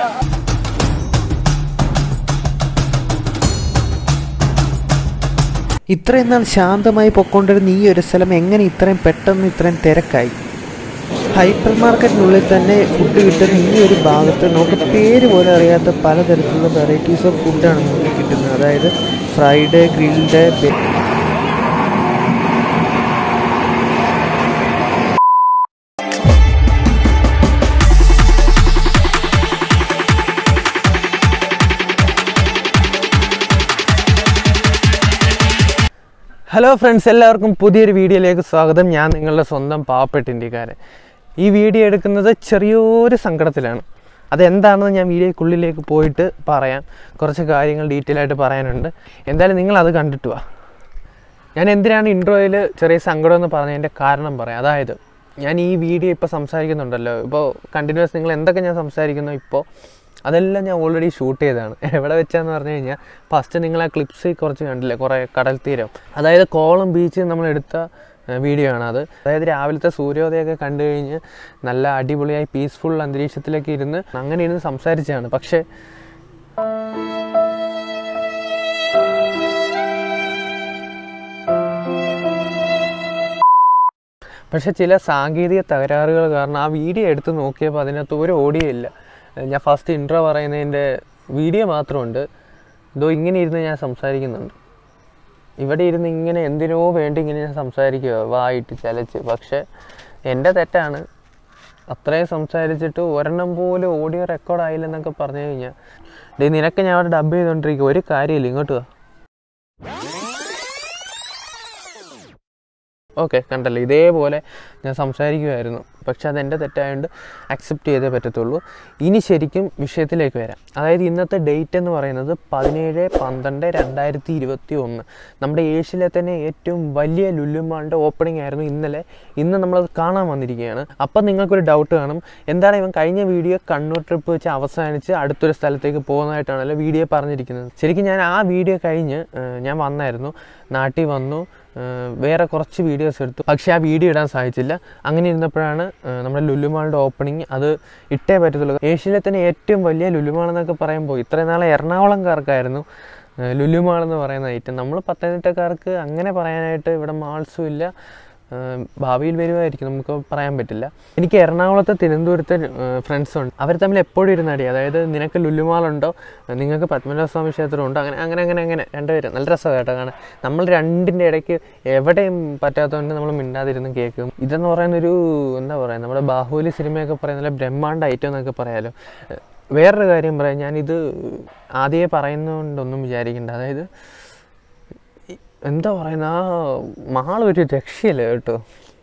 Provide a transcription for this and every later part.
ഇത്രയും നാൾ ശാന്തമായി പൊക്കൊണ്ടിരുന്ന ഈ ഒരു സ്ഥലം എങ്ങനെ ഇത്രയും പെട്ടെന്ന് ഇത്രയും തിരക്കായി ഹൈപ്പർ മാർക്കറ്റിനുള്ളിൽ തന്നെ ഫുഡ് കിട്ടുന്ന ഈ ഒരു ഭാഗത്ത് നമുക്ക് പേര് പോലും അറിയാത്ത പലതരത്തിലുള്ള വെറൈറ്റീസ് ഓഫ് ഫുഡാണ് നമുക്ക് കിട്ടുന്നത് അതായത് ഫ്രൈഡ് ഗ്രിൽഡ് ഹലോ ഫ്രണ്ട്സ് എല്ലാവർക്കും പുതിയൊരു വീഡിയോയിലേക്ക് സ്വാഗതം ഞാൻ നിങ്ങളുടെ സ്വന്തം പാവപ്പെട്ട ഇന്ത്യക്കാരൻ ഈ വീഡിയോ എടുക്കുന്നത് ചെറിയൊരു സങ്കടത്തിലാണ് അതെന്താണെന്ന് ഞാൻ വീഡിയോക്കുള്ളിലേക്ക് പോയിട്ട് പറയാം കുറച്ച് കാര്യങ്ങൾ ഡീറ്റെയിൽ ആയിട്ട് പറയാനുണ്ട് എന്തായാലും നിങ്ങൾ അത് കണ്ടിട്ട് വാ ഞാൻ എന്തിനാണ് ഇൻട്രോയിൽ ചെറിയ സങ്കടം എന്ന് പറഞ്ഞതിൻ്റെ കാരണം പറയാം അതായത് ഞാൻ ഈ വീഡിയോ ഇപ്പോൾ സംസാരിക്കുന്നുണ്ടല്ലോ ഇപ്പോൾ കണ്ടിന്യൂസ് നിങ്ങൾ എന്തൊക്കെ ഞാൻ സംസാരിക്കുന്നു ഇപ്പോൾ അതെല്ലാം ഞാൻ ഓൾറെഡി ഷൂട്ട് ചെയ്തതാണ് എവിടെ വെച്ചാന്ന് പറഞ്ഞു കഴിഞ്ഞാൽ ഫസ്റ്റ് നിങ്ങൾ ആ ക്ലിപ്സ് കുറച്ച് കണ്ടില്ലേ കുറേ കടൽ തീരം അതായത് കോളം ബീച്ച് നമ്മൾ എടുത്ത വീഡിയോ ആണ് അത് അതായത് രാവിലത്തെ സൂര്യോദയമൊക്കെ കണ്ടു കഴിഞ്ഞ് നല്ല അടിപൊളിയായി പീസ്ഫുൾ അന്തരീക്ഷത്തിലൊക്കെ ഇരുന്ന് അങ്ങനെ ഇരുന്ന് സംസാരിച്ചതാണ് പക്ഷേ പക്ഷെ ചില സാങ്കേതിക തകരാറുകൾ കാരണം ആ വീഡിയോ എടുത്ത് നോക്കിയപ്പോൾ അതിനകത്ത് ഒരു ഓഡിയോ ഇല്ല ഞാൻ ഫസ്റ്റ് ഇൻട്രോ പറയുന്നതിൻ്റെ വീഡിയോ മാത്രമുണ്ട് ഇതോ ഇങ്ങനെ ഇരുന്ന് ഞാൻ സംസാരിക്കുന്നുണ്ട് ഇവിടെ ഇരുന്ന് ഇങ്ങനെ എന്തിനോ വേണ്ടി ഇങ്ങനെ ഞാൻ സംസാരിക്കുക വായിട്ട് ചലച്ച് പക്ഷെ എൻ്റെ തെറ്റാണ് അത്രയും സംസാരിച്ചിട്ട് ഒരെണ്ണം പോലും ഓഡിയോ റെക്കോർഡ് ആയില്ലെന്നൊക്കെ പറഞ്ഞു കഴിഞ്ഞാൽ ഡേ നിനക്ക് ഞാൻ അവിടെ ഡബ് ചെയ്തുകൊണ്ടിരിക്കുക ഒരു കാര്യമില്ല ഇങ്ങോട്ട് വാ ഓക്കെ കണ്ടല്ലോ ഇതേപോലെ ഞാൻ സംസാരിക്കുമായിരുന്നു പക്ഷെ അതെൻ്റെ തെറ്റായതുകൊണ്ട് അക്സെപ്റ്റ് ചെയ്തേ പറ്റത്തുള്ളൂ ഇനി ശരിക്കും വിഷയത്തിലേക്ക് വരാം അതായത് ഇന്നത്തെ ഡേറ്റ് എന്ന് പറയുന്നത് പതിനേഴ് പന്ത്രണ്ട് രണ്ടായിരത്തി ഇരുപത്തി ഒന്ന് നമ്മുടെ ഏഷ്യയിലെ തന്നെ ഏറ്റവും വലിയ ലുല്ലുമാളിൻ്റെ ഓപ്പണിംഗ് ആയിരുന്നു ഇന്നലെ ഇന്ന് നമ്മളത് കാണാൻ വന്നിരിക്കുകയാണ് അപ്പം നിങ്ങൾക്കൊരു ഡൗട്ട് കാണും എന്താണ് ഇവൻ കഴിഞ്ഞ വീഡിയോ കണ്ണൂർ ട്രിപ്പ് വെച്ച് അവസാനിച്ച് അടുത്തൊരു സ്ഥലത്തേക്ക് പോകുന്നതായിട്ടാണല്ലോ വീഡിയോ പറഞ്ഞിരിക്കുന്നത് ശരിക്കും ഞാൻ ആ വീഡിയോ കഴിഞ്ഞ് ഏഹ്, ഞാൻ വന്നായിരുന്നു നാട്ടിൽ വന്നു ഏഹ് വേറെ കുറച്ച് വീഡിയോസ് എടുത്തു പക്ഷേ ആ വീഡിയോ ഇടാൻ സാധിച്ചില്ല അങ്ങനെ ഇരുന്നപ്പോഴാണ് ഏഹ് നമ്മുടെ ലുലുമാളുടെ ഓപ്പണിങ് അത് ഇട്ടേ പറ്റത്തുള്ളൂ ഏഷ്യയിലെ തന്നെ ഏറ്റവും വലിയ ലുലുമാൾ എന്നൊക്കെ പറയുമ്പോൾ ഇത്രയും നാളെ എറണാകുളംകാർക്കായിരുന്നു ഏഹ് ലുലുമാൾ എന്ന് പറയുന്ന ഐറ്റം നമ്മൾ പത്തനംതിട്ടക്കാർക്ക് അങ്ങനെ പറയാനായിട്ട് ഇവിടെ മാൾസും ഇല്ല ഏഹ് ഭാവിയിൽ വരുമായിരിക്കും നമുക്ക് പറയാൻ പറ്റില്ല എനിക്ക് എറണാകുളത്തെ തിരുവനന്തപുരത്തെ ഫ്രണ്ട്സ് ഉണ്ട് അവർ തമ്മിൽ എപ്പോഴും ഇരുന്നടി അതായത് നിനക്ക് ലുലുമാളുണ്ടോ നിങ്ങൾക്ക് പത്മനാഭ സ്വാമി ക്ഷേത്രം ഉണ്ടോ അങ്ങനെ അങ്ങനെ അങ്ങനെ അങ്ങനെ രണ്ടുപേരും നല്ല രസമാണ് കേട്ടോ കാണാൻ നമ്മൾ രണ്ടിൻ്റെ ഇടയ്ക്ക് എവിടെയും പറ്റാത്തതുകൊണ്ട് നമ്മൾ മിണ്ടാതിരുന്ന് കേൾക്കും ഇതെന്ന് പറയുന്ന ഒരു എന്താ പറയുക നമ്മുടെ ബാഹുബലി സിനിമയൊക്കെ പറയുന്ന പോലെ ബ്രഹ്മാണ്ട ഐറ്റം എന്നൊക്കെ പറയാലോ ഏഹ് വേറൊരു കാര്യം പറയാം ഞാനിത് ആദ്യമേ പറയുന്നതുകൊണ്ടൊന്നും വിചാരിക്കേണ്ട അതായത് ഈ- എന്താ പറയുന്ന ആ മാൾ ഒരു രക്ഷയില്ല കേട്ടോ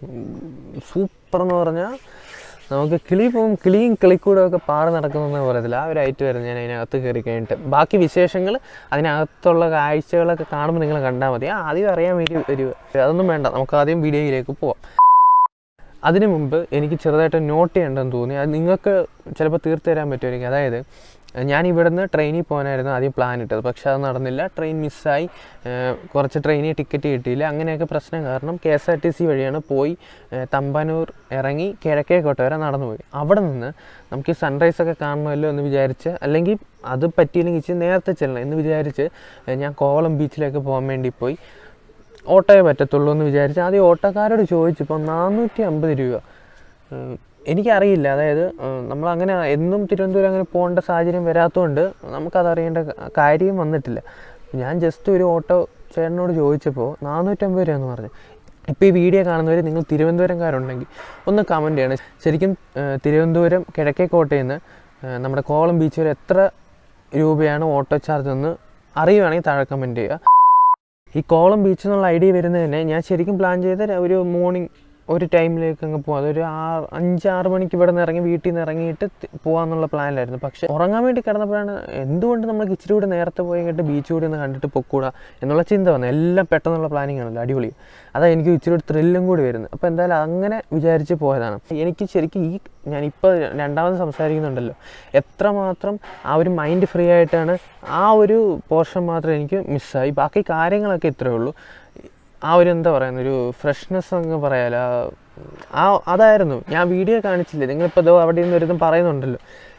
സൂപ്പർ എന്ന് പറഞ്ഞാൽ നമുക്ക് കിളി പോവും കിളിയും കിളിക്കൂടും ഒക്കെ പാറി നടക്കുന്നതെന്ന് പറയത്തില്ല ആ ഒരു ഐറ്റ് വരും ഞാൻ അതിനകത്ത് കയറി കഴിഞ്ഞിട്ട് ബാക്കി വിശേഷങ്ങൾ അതിനകത്തുള്ള കാഴ്ചകളൊക്കെ കാണുമ്പോൾ നിങ്ങൾ കണ്ടാൽ മതി ആ ആദ്യം അറിയാൻ വേണ്ടി ഒരു അതൊന്നും വേണ്ട നമുക്ക് ആദ്യം വീഡിയോയിലേക്ക് പോവാം അതിനു മുമ്പ് എനിക്ക് ചെറുതായിട്ട് നോട്ട് ചെയ്യേണ്ടെന്ന് തോന്നി അത് നിങ്ങൾക്ക് ചിലപ്പോൾ തീർത്തു തരാൻ പറ്റുമായിരിക്കും അതായത് ഞാൻ ഇവിടുന്ന് ട്രെയിനിൽ പോകാനായിരുന്നു ആദ്യം പ്ലാൻ ഇട്ടത് പക്ഷെ അത് നടന്നില്ല ട്രെയിൻ മിസ്സായി ഏഹ് കുറച്ച് ട്രെയിനിൽ ടിക്കറ്റ് കിട്ടിയില്ല അങ്ങനെയൊക്കെ പ്രശ്നം കാരണം K S R T C വഴിയാണ് പോയി ഏഹ് തമ്പാനൂർ ഇറങ്ങി കിഴക്കേക്കോട്ട വരെ നടന്നു പോയി അവിടെ നിന്ന് നമുക്ക് ഈ സൺറൈസ് ഒക്കെ കാണണമല്ലോ എന്ന് വിചാരിച്ച് അല്ലെങ്കിൽ അത് പറ്റിയില്ലെങ്കിൽ ഇച്ചിരി നേരത്തെ ചെല്ലണം എന്ന് വിചാരിച്ച് ഏഹ് ഞാൻ കോവളം ബീച്ചിലേക്ക് പോകാൻ വേണ്ടി പോയി ഓട്ടോയെ പറ്റത്തുള്ളൂ എന്ന് വിചാരിച്ച് ആദ്യം ഓട്ടോക്കാരോട് ചോദിച്ചപ്പോൾ നാനൂറ്റി അമ്പത് രൂപ ഏഹ് എനിക്കറിയില്ല അതായത് ഏഹ് നമ്മളങ്ങനെ എന്നും തിരുവനന്തപുരം അങ്ങനെ പോകേണ്ട സാഹചര്യം വരാത്തതുകൊണ്ട് നമുക്കതറിയേണ്ട ക- കാര്യം വന്നിട്ടില്ല ഞാൻ ജസ്റ്റ് ഒരു ഓട്ടോ ചേട്ടനോട് ചോദിച്ചപ്പോൾ നാനൂറ്റമ്പത് രൂപ എന്ന് പറഞ്ഞു ഇപ്പോൾ ഈ വീഡിയോ കാണുന്നവർ നിങ്ങൾ തിരുവനന്തപുരംകാരുണ്ടെങ്കിൽ ഒന്ന് കമൻറ്റ് ചെയ്യണം ശരിക്കും ഏഹ് തിരുവനന്തപുരം കിഴക്കേക്കോട്ടയിൽ നിന്ന് ഏഹ് നമ്മുടെ കോളം ബീച്ച് വരെ എത്ര രൂപയാണ് ഓട്ടോ ചാർജ് എന്ന് അറിയുവാണെങ്കിൽ താഴെ കമൻറ്റ് ചെയ്യുക ഈ കോളം ബീച്ച് എന്നുള്ള ഐഡിയ വരുന്നതിന് ഞാൻ ശരിക്കും പ്ലാൻ ചെയ്ത ര- ഒരു മോർണിംഗ് ഒരു ടൈമിലേക്ക് അങ്ങ് പോകാം അതൊരു ആറ് അഞ്ച് ആറ് മണിക്ക് ഇവിടെ നിന്ന് ഇറങ്ങി വീട്ടിൽ നിന്ന് ഇറങ്ങിയിട്ട് തി- പോകാമെന്നുള്ള പ്ലാനിലായിരുന്നു പക്ഷേ ഉറങ്ങാൻ വേണ്ടി കിടന്നപ്പോഴാണ് എന്തുകൊണ്ട് നമുക്ക് ഇച്ചിരി കൂടി നേരത്തെ പോയി കഴിഞ്ഞിട്ട് ബീച്ച് കൂടി ഒന്ന് കണ്ടിട്ട് പൊക്കൂടാ എന്നുള്ള ചിന്ത വന്നത് എല്ലാം പെട്ടെന്നുള്ള പ്ലാനിങ് ആണല്ലോ അടിപൊളി അതാ എനിക്ക് ഇച്ചിരി കൂടി ത്രില്ലും കൂടി വരുന്നത് അപ്പോൾ എന്തായാലും അങ്ങനെ വിചാരിച്ച് പോയതാണ് എനിക്ക് ശരിക്കും ഈ ഞാനിപ്പോൾ രണ്ടാമത് സംസാരിക്കുന്നുണ്ടല്ലോ എത്രമാത്രം ആ ഒരു മൈൻഡ് ഫ്രീ ആയിട്ടാണ് ആ ഒരു പോർഷൻ മാത്രം എനിക്ക് മിസ്സായി ബാക്കി കാര്യങ്ങളൊക്കെ ഇത്രയേ ഉള്ളൂ ആ ഒരു എന്താ പറയുന്ന ഒരു ഫ്രഷ്നെസ് അങ്ങ് പറയാലോ ആ- ആ അതായിരുന്നു ഞാൻ വീഡിയോ കാണിച്ചില്ലേ നിങ്ങളിപ്പോൾ ഇതോ അവിടെ നിന്ന് ഒരുതും പറയുന്നുണ്ടല്ലോ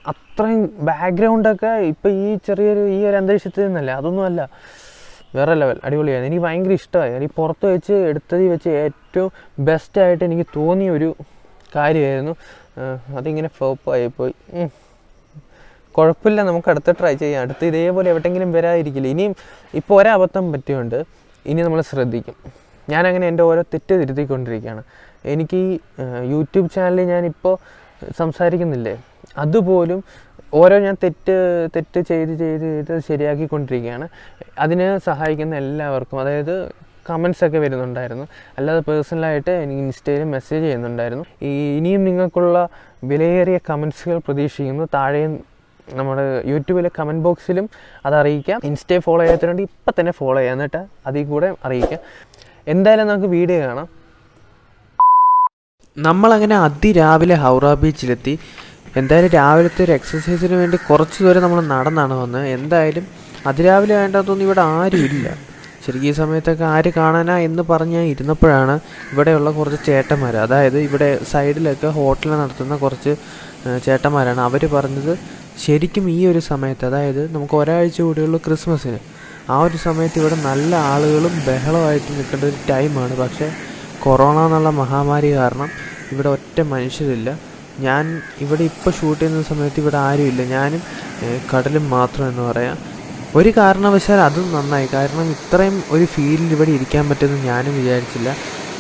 അത്രയും ബാക്ക്ഗ്രൗണ്ടൊക്കെ ഇപ്പം ഈ ചെറിയൊരു ഈ ഒരു അന്തരീക്ഷത്തിൽ നിന്നല്ല അതൊന്നുമല്ല വേറെ ലെവൽ അടിപൊളിയായിരുന്നു എനിക്ക് ഭയങ്കര ഇഷ്ടമായി എനിക്ക് പുറത്ത് വെച്ച് എടുത്തതിൽ വെച്ച് ഏറ്റവും ബെസ്റ്റായിട്ട് എനിക്ക് തോന്നിയ ഒരു കാര്യമായിരുന്നു ആഹ് അതിങ്ങനെ ഫ്ലോപ്പായി പോയി ഉം. കുഴപ്പമില്ല നമുക്ക് അടുത്ത ട്രൈ ചെയ്യാം അടുത്ത് ഇതേപോലെ എവിടെയെങ്കിലും വരാതിരിക്കില്ല ഇനിയും ഇപ്പോൾ ഒരബദ്ധം പറ്റിയുണ്ട് ഇനി നമ്മൾ ശ്രദ്ധിക്കും ഞാനങ്ങനെ എൻ്റെ ഓരോ തെറ്റ് തിരുത്തിക്കൊണ്ടിരിക്കുകയാണ് എനിക്ക് ഈ ആഹ്, യൂട്യൂബ് ചാനലിൽ ഞാനിപ്പോൾ സംസാരിക്കുന്നില്ലേ അതുപോലും ഓരോ ഞാൻ തെറ്റ് തെറ്റ് ചെയ്ത് ചെയ്ത് ചെയ്ത് ശരിയാക്കിക്കൊണ്ടിരിക്കുകയാണ് അതിന് സഹായിക്കുന്ന എല്ലാവർക്കും അതായത് കമൻസ് ഒക്കെ വരുന്നുണ്ടായിരുന്നു അല്ലാതെ പേഴ്സണലായിട്ട് എനിക്ക് ഇൻസ്റ്റയിൽ മെസ്സേജ് ചെയ്യുന്നുണ്ടായിരുന്നു ഈ ഇനിയും നിങ്ങൾക്കുള്ള വിലയേറിയ കമൻസുകൾ പ്രതീക്ഷിക്കുന്നു താഴെയും നമ്മുടെ യൂട്യൂബിലെ കമൻറ്റ് ബോക്സിലും അത് അറിയിക്കാം ഇൻസ്റ്റയെ ഫോളോ ചെയ്യാത്തതുകൊണ്ട് ഇപ്പം തന്നെ ഫോളോ ചെയ്യാം എന്നിട്ട് അതിൽ കൂടെ അറിയിക്കാം എന്തായാലും നമുക്ക് വീഡിയോ കാണാം നമ്മളങ്ങനെ അതിരാവിലെ ഹൗറ ബീച്ചിലെത്തി എന്തായാലും രാവിലത്തെ ഒരു എക്സസൈസിന് വേണ്ടി കുറച്ച് ദൂരം നമ്മൾ നടന്നാണ് വന്നത് എന്തായാലും അതിരാവിലെ വേണ്ടാത്തൊന്നും ഇവിടെ ആരും ഇല്ല ശരിക്കും ഈ സമയത്തൊക്കെ ആര് കാണാനാ എന്ന് പറഞ്ഞ് ഇരുന്നപ്പോഴാണ് ഇവിടെയുള്ള കുറച്ച് ചേട്ടന്മാർ അതായത് ഇവിടെ സൈഡിലൊക്കെ ഹോട്ടൽ നടത്തുന്ന കുറച്ച് ഏഹ്, ചേട്ടന്മാരാണ് അവർ പറഞ്ഞത് ശരിക്കും ഈ ഒരു സമയത്ത് അതായത് നമുക്ക് ഒരാഴ്ച കൂടിയുള്ള ക്രിസ്മസിന് ആ ഒരു സമയത്ത് ഇവിടെ നല്ല ആളുകളും ബഹളമായിട്ട് നിൽക്കേണ്ട ഒരു ടൈമാണ് പക്ഷേ കൊറോണ എന്നുള്ള മഹാമാരി കാരണം ഇവിടെ ഒറ്റ മനുഷ്യരില്ല ഞാൻ ഇവിടെ ഇപ്പോൾ ഷൂട്ട് ചെയ്യുന്ന സമയത്ത് ഇവിടെ ആരുമില്ല ഞാനും ഏഹ്, കടലും മാത്രം എന്ന് പറയാം ഒരു കാരണവശാൽ അതും നന്നായി കാരണം ഇത്രയും ഒരു ഫീലിൽ ഇവിടെ ഇരിക്കാൻ പറ്റുമെന്ന് ഞാനും വിചാരിച്ചില്ല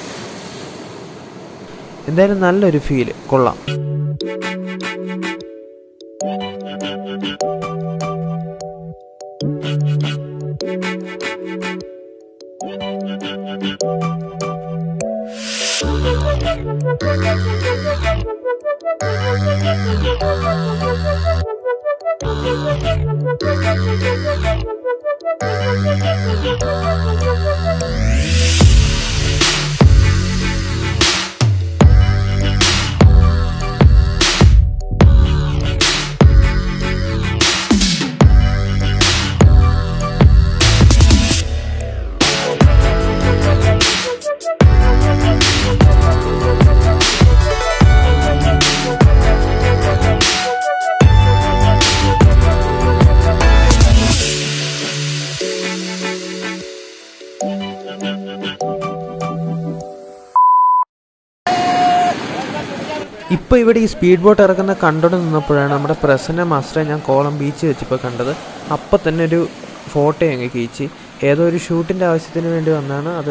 എന്തായാലും നല്ലൊരു ഫീല് കൊള്ളാം ഇപ്പോൾ ഇവിടെ ഈ സ്പീഡ് ബോട്ട് ഇറക്കുന്ന കണ്ടോണ്ട് നിന്നപ്പോഴാണ് നമ്മുടെ പ്രസന്ന മാസ്റ്ററെ ഞാൻ കോളം ബീച്ച് വെച്ചപ്പോൾ കണ്ടത് അപ്പം തന്നെ ഒരു ഫോട്ടോ അങ്ങ് കീച്ചി ഏതോ ഒരു ഷൂട്ടിൻ്റെ ആവശ്യത്തിന് വേണ്ടി വന്നാണ് അത്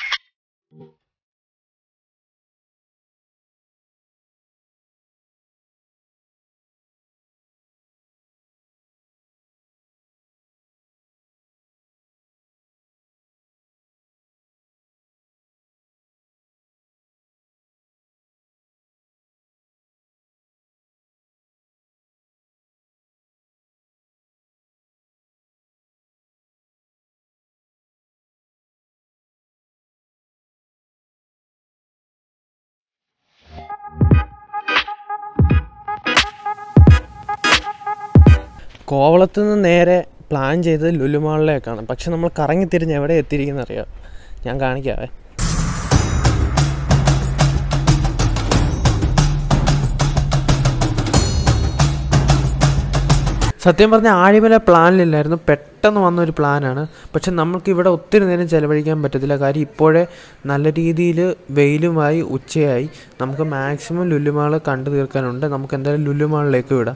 കോവളത്ത് നിന്ന് നേരെ പ്ലാൻ ചെയ്തത് ലുലുമാളിലേക്കാണ് പക്ഷെ നമ്മൾ കറങ്ങി തിരിഞ്ഞ് എവിടെ എത്തിയിരിക്കുന്ന അറിയാം ഞാൻ കാണിക്കാവേ സത്യം പറഞ്ഞാൽ ആഴിമല പ്ലാനിലില്ലായിരുന്നു പെട്ടെന്ന് വന്ന ഒരു പ്ലാനാണ് പക്ഷെ നമുക്ക് ഇവിടെ ഒത്തിരി നേരം ചിലവഴിക്കാൻ പറ്റത്തില്ല കാര്യം ഇപ്പോഴേ നല്ല രീതിയിൽ വെയിലുമായി ഉച്ചയായി നമുക്ക് മാക്സിമം ലുലുമാൾ കണ്ടു തീർക്കാനുണ്ട് നമുക്ക് എന്തായാലും ലുലുമാളിലേക്ക് വിടാം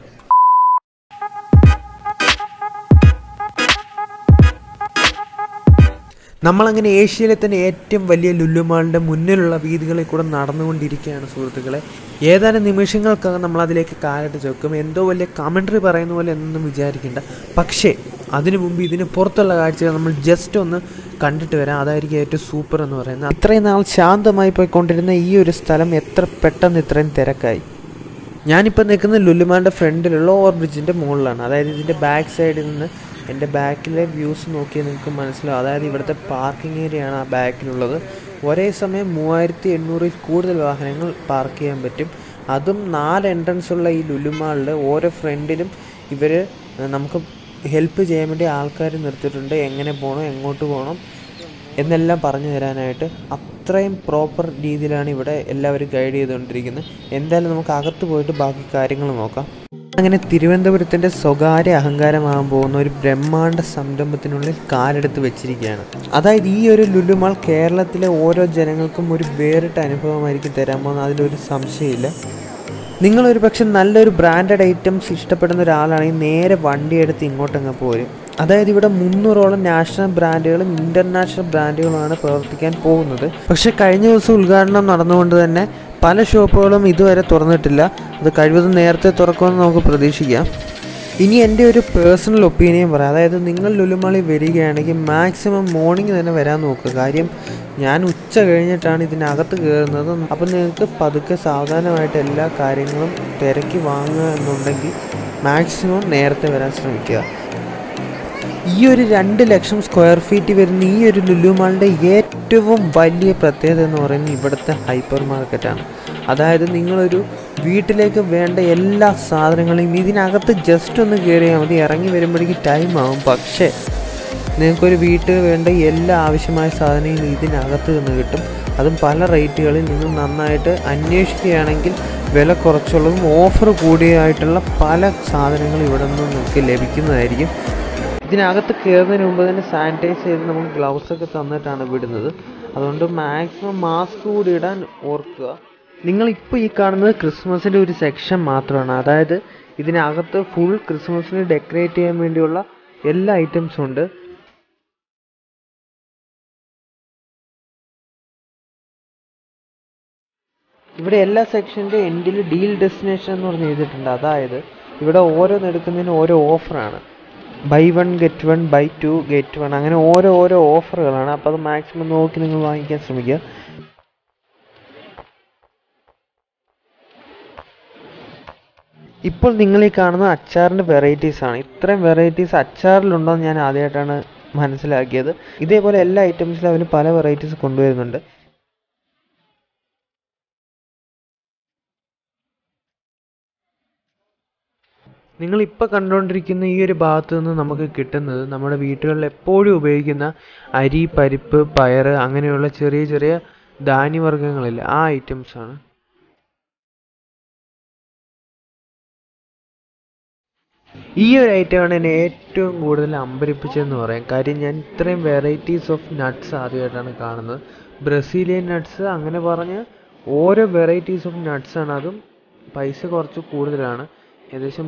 നമ്മളങ്ങനെ ഏഷ്യയിലെ തന്നെ ഏറ്റവും വലിയ ലുലുമാളിൻ്റെ മുന്നിലുള്ള വീതികളിൽ കൂടെ നടന്നുകൊണ്ടിരിക്കുകയാണ് സുഹൃത്തുക്കളെ ഏതാനും നിമിഷങ്ങൾക്കകം നമ്മൾ അതിലേക്ക് കാലിട്ട് ചേർക്കും എന്തോ വലിയ കമൻട്രി പറയുന്ന പോലെ എന്നൊന്നും വിചാരിക്കേണ്ട പക്ഷേ അതിനു മുമ്പ് ഇതിന് പുറത്തുള്ള കാഴ്ചകൾ നമ്മൾ ജസ്റ്റ് ഒന്ന് കണ്ടിട്ട് വരാം അതായിരിക്കും ഏറ്റവും സൂപ്പർ എന്ന് പറയുന്നത് അത്രയും നാൾ ശാന്തമായി പോയിക്കൊണ്ടിരുന്ന ഈ ഒരു സ്ഥലം എത്ര പെട്ടെന്ന് ഇത്രയും തിരക്കായി ഞാനിപ്പോൾ നിൽക്കുന്നത് ലുലുമാൻ്റെ ഫ്രണ്ടിലുള്ള ഓവർ ബ്രിഡ്ജിൻ്റെ മുകളിലാണ് അതായത് ഇതിൻ്റെ ബാക്ക് സൈഡിൽ നിന്ന് എൻ്റെ ബാക്കിലെ വ്യൂസ് നോക്കിയാൽ നിങ്ങൾക്ക് മനസ്സിലാവും അതായത് ഇവിടുത്തെ പാർക്കിംഗ് ഏരിയയാണ് ആ ബാക്കിലുള്ളത് ഒരേ സമയം മൂവായിരത്തി എണ്ണൂറിൽ കൂടുതൽ വാഹനങ്ങൾ പാർക്ക് ചെയ്യാൻ പറ്റും അതും നാല് എൻട്രൻസ് ഉള്ള ഈ ലുലുമാളിൽ ഓരോ ഫ്രണ്ടിലും ഇവർ നമുക്ക് ഹെൽപ്പ് ചെയ്യാൻ വേണ്ടി ആൾക്കാർ നിർത്തിയിട്ടുണ്ട് എങ്ങനെ പോകണം എങ്ങോട്ട് പോകണം എന്നെല്ലാം പറഞ്ഞു തരാനായിട്ട് അത്രയും പ്രോപ്പർ രീതിയിലാണ് ഇവിടെ എല്ലാവരും ഗൈഡ് ചെയ്തുകൊണ്ടിരിക്കുന്നത് എന്തായാലും നമുക്ക് അകത്ത് പോയിട്ട് ബാക്കി കാര്യങ്ങൾ നോക്കാം അങ്ങനെ തിരുവനന്തപുരത്തിൻ്റെ സ്വകാര്യ അഹങ്കാരമാകാൻ പോകുന്ന ഒരു ബ്രഹ്മാണ്ഡ സംരംഭത്തിനുള്ളിൽ കാലെടുത്ത് വെച്ചിരിക്കുകയാണ് അതായത് ഈ ഒരു ലുലുമാൾ കേരളത്തിലെ ഓരോ ജനങ്ങൾക്കും ഒരു വേറിട്ട അനുഭവമായിരിക്കും തരാൻ പോകുന്നത് അതിലൊരു സംശയമില്ല നിങ്ങളൊരു പക്ഷെ നല്ലൊരു ബ്രാൻഡഡ് ഐറ്റംസ് ഇഷ്ടപ്പെടുന്ന ഒരാളാണെങ്കിൽ നേരെ വണ്ടി എടുത്ത് ഇങ്ങോട്ടങ്ങ് പോരും അതായത് ഇവിടെ മുന്നൂറോളം നാഷണൽ ബ്രാൻഡുകളും ഇൻ്റർനാഷണൽ ബ്രാൻഡുകളുമാണ് പ്രവർത്തിക്കാൻ പോകുന്നത് പക്ഷെ കഴിഞ്ഞ ദിവസം ഉദ്ഘാടനം നടന്നുകൊണ്ട് തന്നെ പല ഷോപ്പുകളും ഇതുവരെ തുറന്നിട്ടില്ല അത് കഴിവതും നേരത്തെ തുറക്കുമെന്ന് നമുക്ക് പ്രതീക്ഷിക്കാം ഇനി എൻ്റെ ഒരു പേഴ്സണൽ ഒപ്പീനിയൻ പറയാം അതായത് നിങ്ങൾ ലുലുമാളി വരികയാണെങ്കിൽ മാക്സിമം മോർണിംഗ് തന്നെ വരാൻ നോക്കുക കാര്യം ഞാൻ ഉച്ച കഴിഞ്ഞിട്ടാണ് ഇതിനകത്ത് കയറുന്നത് അപ്പം നിങ്ങൾക്ക് പതുക്കെ സാവധാനമായിട്ട് എല്ലാ കാര്യങ്ങളും തിരക്കി വാങ്ങുക എന്നുണ്ടെങ്കിൽ മാക്സിമം നേരത്തെ വരാൻ ശ്രമിക്കുക ഈ ഒരു രണ്ട് ലക്ഷം സ്ക്വയർ ഫീറ്റ് വരുന്ന ഈ ഒരു ലുലു മാളിൻ്റെ ഏറ്റവും വലിയ പ്രത്യേകത എന്ന് പറയുന്നത് ഇവിടുത്തെ ഹൈപ്പർ മാർക്കറ്റാണ് അതായത് നിങ്ങളൊരു വീട്ടിലേക്ക് വേണ്ട എല്ലാ സാധനങ്ങളെയും ഇതിനകത്ത് ജസ്റ്റ് ഒന്ന് കയറിയാൽ മതി ഇറങ്ങി വരുമ്പോഴേക്കും ടൈം ആവും പക്ഷേ നിങ്ങൾക്കൊരു വീട്ടിൽ വേണ്ട എല്ലാ ആവശ്യമായ സാധനങ്ങളും ഇതിനകത്ത് നിന്ന് കിട്ടും അതും പല റേറ്റുകളിൽ നിങ്ങൾ നന്നായിട്ട് അന്വേഷിക്കുകയാണെങ്കിൽ വില കുറച്ചുള്ളതും ഓഫർ കൂടിയായിട്ടുള്ള പല സാധനങ്ങളും ഇവിടെ നിന്ന് നിങ്ങൾക്ക് ലഭിക്കുന്നതായിരിക്കും ഇതിനകത്ത് കയറുന്നതിന് മുമ്പ് തന്നെ സാനിറ്റൈസ് ചെയ്ത് നമുക്ക് ഗ്ലൗസ് ഒക്കെ തന്നിട്ടാണ് വിടുന്നത് അതുകൊണ്ട് മാക്സിമം മാസ്ക് കൂടി ഇടാൻ ഓർക്കുക നിങ്ങൾ ഇപ്പോൾ ഈ കാണുന്നത് ക്രിസ്മസിൻ്റെ ഒരു സെക്ഷൻ മാത്രമാണ് അതായത് ഇതിനകത്ത് ഫുൾ ക്രിസ്മസിന് ഡെക്കറേറ്റ് ചെയ്യാൻ വേണ്ടിയുള്ള എല്ലാ ഐറ്റംസും ഉണ്ട് ഇവിടെ എല്ലാ സെക്ഷൻ്റെ എൻഡിൽ ഡീൽ ഡെസ്റ്റിനേഷൻ എന്ന് പറഞ്ഞ് എഴുതിയിട്ടുണ്ട് അതായത് ഇവിടെ ഓരോന്ന് എടുക്കുന്നതിന് ഓരോ ഓഫറാണ് buy one get one buy two get one അങ്ങനെ ഓരോ ഓരോ ഓഫറുകളാണ് അപ്പോൾ അത് മാക്സിമം നോക്കി നിങ്ങൾ വാങ്ങിക്കാൻ ശ്രമിക്കുക ഇപ്പോൾ നിങ്ങൾ ഈ കാണുന്ന അച്ചാറിൻ്റെ വെറൈറ്റീസ് ആണ് ഇത്രയും വെറൈറ്റീസ് അച്ചാറിലുണ്ടോ എന്ന് ഞാൻ ആദ്യമായിട്ടാണ് മനസ്സിലാക്കിയത് ഇതേപോലെ എല്ലാ ഐറ്റംസിലും അവർ പല വെറൈറ്റീസ് കൊണ്ടുവരുന്നുണ്ട് നിങ്ങൾ ഇപ്പോൾ കണ്ടുകൊണ്ടിരിക്കുന്ന ഈ ഒരു ഭാഗത്ത് നിന്ന് നമുക്ക് കിട്ടുന്നത് നമ്മുടെ വീടുകളിൽ എപ്പോഴും ഉപയോഗിക്കുന്ന അരി പരിപ്പ് പയർ അങ്ങനെയുള്ള ചെറിയ ചെറിയ ധാന്യവർഗ്ഗങ്ങളില്ല ആ ഐറ്റംസ് ആണ് ഈ ഒരു ഐറ്റമാണ് എന്നെ ഏറ്റവും കൂടുതൽ അമ്പരിപ്പിച്ചതെന്ന് പറയാം കാര്യം ഞാൻ ഇത്രയും വെറൈറ്റീസ് ഓഫ് നട്ട്സ് ആദ്യമായിട്ടാണ് കാണുന്നത് ബ്രസീലിയൻ നട്ട്സ് അങ്ങനെ പറഞ്ഞ് ഓരോ വെറൈറ്റീസ് ഓഫ് നട്ട്സ് ആണ് അതും പൈസ കുറച്ച് കൂടുതലാണ് ഏകദേശം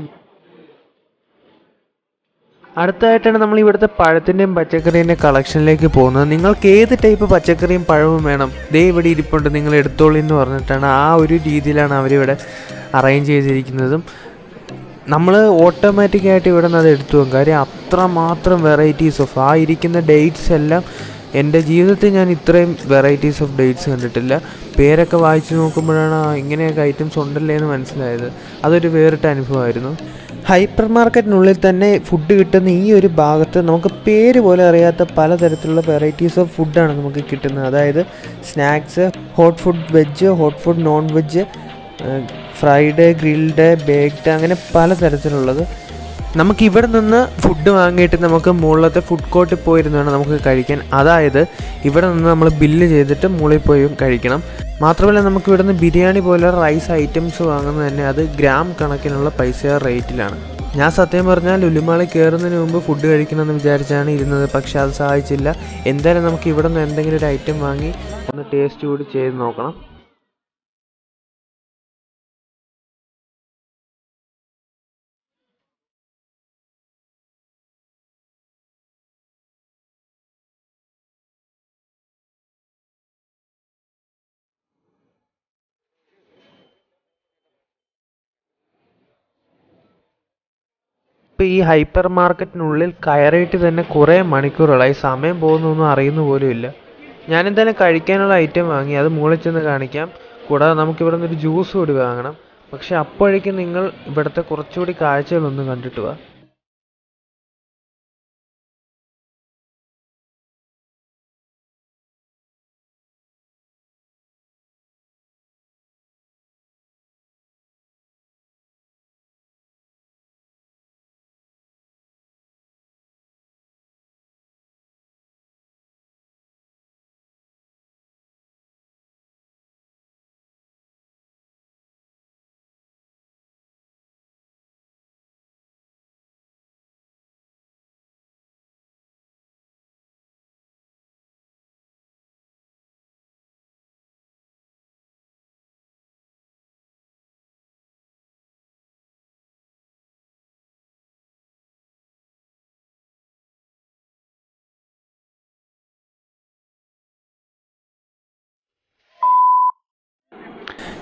അടുത്തായിട്ടാണ് നമ്മൾ ഇവിടുത്തെ പഴത്തിൻ്റെയും പച്ചക്കറീൻ്റെയും കളക്ഷനിലേക്ക് പോകുന്നത് നിങ്ങൾക്ക് ഏത് ടൈപ്പ് പച്ചക്കറിയും പഴവും വേണം ദേ ഇവിടെ ഇരിപ്പുണ്ട് നിങ്ങൾ എടുത്തോളി എന്ന് പറഞ്ഞിട്ടാണ് ആ ഒരു രീതിയിലാണ് അവരിവിടെ അറേഞ്ച് ചെയ്തിരിക്കുന്നതും നമ്മൾ ഓട്ടോമാറ്റിക്കായിട്ട് ഇവിടെ നിന്ന് അത് എടുത്തു പോകും കാര്യം അത്രമാത്രം വെറൈറ്റീസ് ഓഫ് ആ ഇരിക്കുന്ന ഡേറ്റ്സ് എല്ലാം എൻ്റെ ജീവിതത്തിൽ ഞാൻ ഇത്രയും വെറൈറ്റീസ് ഓഫ് ഡേറ്റ്സ് കണ്ടിട്ടില്ല പേരൊക്കെ വായിച്ചു നോക്കുമ്പോഴാണ് ആ ഇങ്ങനെയൊക്കെ ഐറ്റംസ് ഉണ്ടല്ലേ എന്ന് മനസ്സിലായത് അതൊരു വേറിട്ട അനുഭവമായിരുന്നു ഹൈപ്പർ മാർക്കറ്റിനുള്ളിൽ തന്നെ ഫുഡ് കിട്ടുന്ന ഈ ഒരു ഭാഗത്ത് നമുക്ക് പേര് പോലെ അറിയാത്ത പലതരത്തിലുള്ള വെറൈറ്റീസ് ഓഫ് ഫുഡാണ് നമുക്ക് കിട്ടുന്നത് അതായത് snacks hot food veg hot food non veg fried grilled baked അങ്ങനെ പലതരത്തിലുള്ളത് നമുക്ക് ഇവിടെ നിന്ന് ഫുഡ് വാങ്ങിയിട്ട് നമുക്ക് മുകളിലത്തെ ഫുഡ് കോർട്ടിൽ പോയിരുന്നാണ് നമുക്ക് കഴിക്കാൻ അതായത് ഇവിടെ നിന്ന് നമ്മൾ ബില്ല് ചെയ്തിട്ട് മുകളിൽ പോയി കഴിക്കണം മാത്രമല്ല നമുക്ക് ഇവിടെ നിന്ന് ബിരിയാണി പോലെ റൈസ് ഐറ്റംസ് വാങ്ങുന്നത് തന്നെ അത് ഗ്രാം കണക്കിനുള്ള പൈസ റേറ്റിലാണ് ഞാൻ സത്യം പറഞ്ഞാൽ ലുലുമാളി കയറുന്നതിന് മുമ്പ് ഫുഡ് കഴിക്കണമെന്ന് വിചാരിച്ചാണ് ഇരുന്നത് പക്ഷെ അത് സാധിച്ചില്ല എന്തായാലും നമുക്ക് ഇവിടെ നിന്ന് എന്തെങ്കിലും ഒരു ഐറ്റം വാങ്ങി ഒന്ന് ടേസ്റ്റ് കൂടി ചെയ്ത് നോക്കണം ഇപ്പം ഈ ഹൈപ്പർ മാർക്കറ്റിനുള്ളിൽ കയറിയിട്ട് തന്നെ കുറേ മണിക്കൂറുകളായി സമയം പോകുന്നൊന്നും അറിയുന്ന പോലും ഇല്ല ഞാൻ എന്തായാലും കഴിക്കാനുള്ള ഐറ്റം വാങ്ങി അത് മുകളിൽ ചെന്ന് കാണിക്കാം കൂടാതെ നമുക്ക് ഇവിടെ നിന്ന് ഒരു ജ്യൂസ് കൂടി വാങ്ങണം പക്ഷെ അപ്പോഴേക്കും നിങ്ങൾ ഇവിടുത്തെ കുറച്ചുകൂടി കാഴ്ചകളൊന്ന് കണ്ടിട്ട് വാ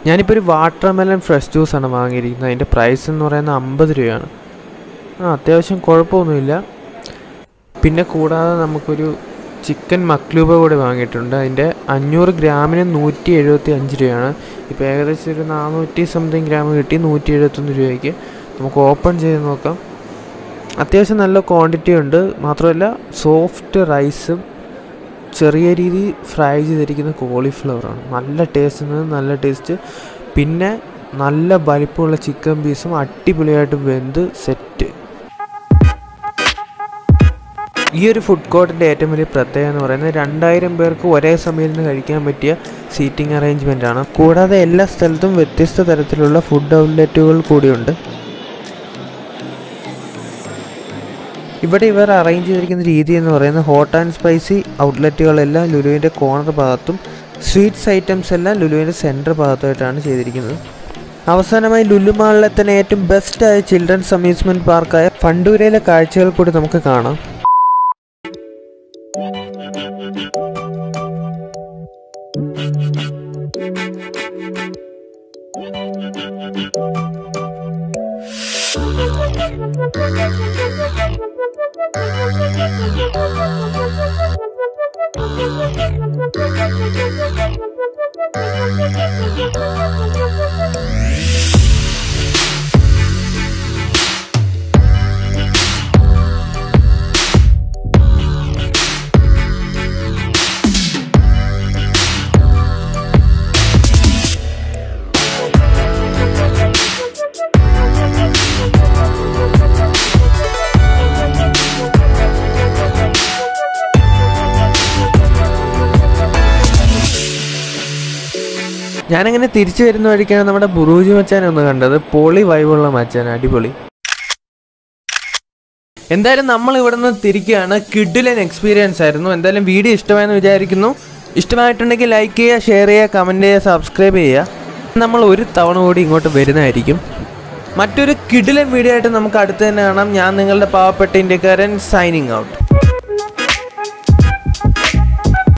ഞാനിപ്പോൾ ഒരു വാട്ടർമെലൺ ഫ്രഷ് ജ്യൂസാണ് വാങ്ങിയിരിക്കുന്നത് അതിൻ്റെ പ്രൈസ് എന്ന് പറയുന്നത് അമ്പത് രൂപയാണ് ആ അത്യാവശ്യം കുഴപ്പമൊന്നുമില്ല പിന്നെ കൂടാതെ നമുക്കൊരു ചിക്കൻ മക്ലൂബ കൂടി വാങ്ങിയിട്ടുണ്ട് അതിൻ്റെ അഞ്ഞൂറ് ഗ്രാമിന് നൂറ്റി എഴുപത്തി അഞ്ച് രൂപയാണ് ഇപ്പോൾ ഏകദേശം ഒരു നാനൂറ്റി സംതിങ് ഗ്രാം കിട്ടി നൂറ്റി എഴുപത്തൊന്ന് രൂപയ്ക്ക് നമുക്ക് ഓപ്പൺ ചെയ്ത് നോക്കാം അത്യാവശ്യം നല്ല ക്വാണ്ടിറ്റി ഉണ്ട് മാത്രമല്ല സോഫ്റ്റ് റൈസും ചെറിയ രീതി ഫ്രൈ ചെയ്തിരിക്കുന്ന കോളിഫ്ലവറാണ് നല്ല ടേസ്റ്റ് നല്ല ടേസ്റ്റ് പിന്നെ നല്ല വലിപ്പമുള്ള ചിക്കൻ പീസും അടിപൊളിയായിട്ട് വെന്ത് സെറ്റ് ഈ ഒരു ഫുഡ് കോർട്ടിൻ്റെ ഏറ്റവും വലിയ പ്രത്യേകത എന്ന് പറയുന്നത് രണ്ടായിരം പേർക്ക് ഒരേ സമയം നിന്ന് കഴിക്കാൻ പറ്റിയ സീറ്റിംഗ് അറേഞ്ച്മെൻ്റ് ആണ് കൂടാതെ എല്ലാ സ്ഥലത്തും വ്യത്യസ്ത തരത്തിലുള്ള ഫുഡ് ഔട്ട്ലെറ്റുകൾ കൂടിയുണ്ട് ഇവിടെ ഇവർ അറേഞ്ച് ചെയ്തിരിക്കുന്ന രീതി എന്ന് പറയുന്നത് ഹോട്ട് ആൻഡ് സ്പൈസി ഔട്ട്ലെറ്റുകളെല്ലാം ലുലുവിൻ്റെ കോർണർ ഭാഗത്തും സ്വീറ്റ്സ് ഐറ്റംസ് എല്ലാം ലുലുവിൻ്റെ സെൻറ്റർ ഭാഗത്തായിട്ടാണ് ചെയ്തിരിക്കുന്നത് അവസാനമായി ലുലു മാളിലെ തന്നെ ഏറ്റവും ബെസ്റ്റായ ചിൽഡ്രൻസ് അമ്യൂസ്മെൻറ്റ് പാർക്കായ ഫണ്ടൂരയിലെ കാഴ്ചകൾ കൂടി നമുക്ക് കാണാം ഞാനങ്ങനെ തിരിച്ചു വരുന്ന വഴിക്കാണ് നമ്മുടെ ബുറൂജ് മച്ചാനെ ഒന്ന് കണ്ടത് പൊളി വൈബുള്ള മച്ചാൻ അടിപൊളി എന്തായാലും നമ്മൾ ഇവിടെ നിന്ന് തിരിക്കുകയാണ് കിഡിലൻ എക്സ്പീരിയൻസ് ആയിരുന്നു എന്തായാലും വീഡിയോ ഇഷ്ടമായെന്ന് വിചാരിക്കുന്നു ഇഷ്ടമായിട്ടുണ്ടെങ്കിൽ ലൈക്ക് ചെയ്യുക ഷെയർ ചെയ്യുക കമൻറ്റ് ചെയ്യുക സബ്സ്ക്രൈബ് ചെയ്യുക നമ്മൾ ഒരു തവണ കൂടി ഇങ്ങോട്ട് വരുന്നതായിരിക്കും മറ്റൊരു കിഡിലൻ വീഡിയോ ആയിട്ട് നമുക്ക് അടുത്ത് തന്നെ കാണാം ഞാൻ നിങ്ങളുടെ പാവപ്പെട്ട ഇന്ത്യക്കാരൻ സൈനിങ് ഔട്ട്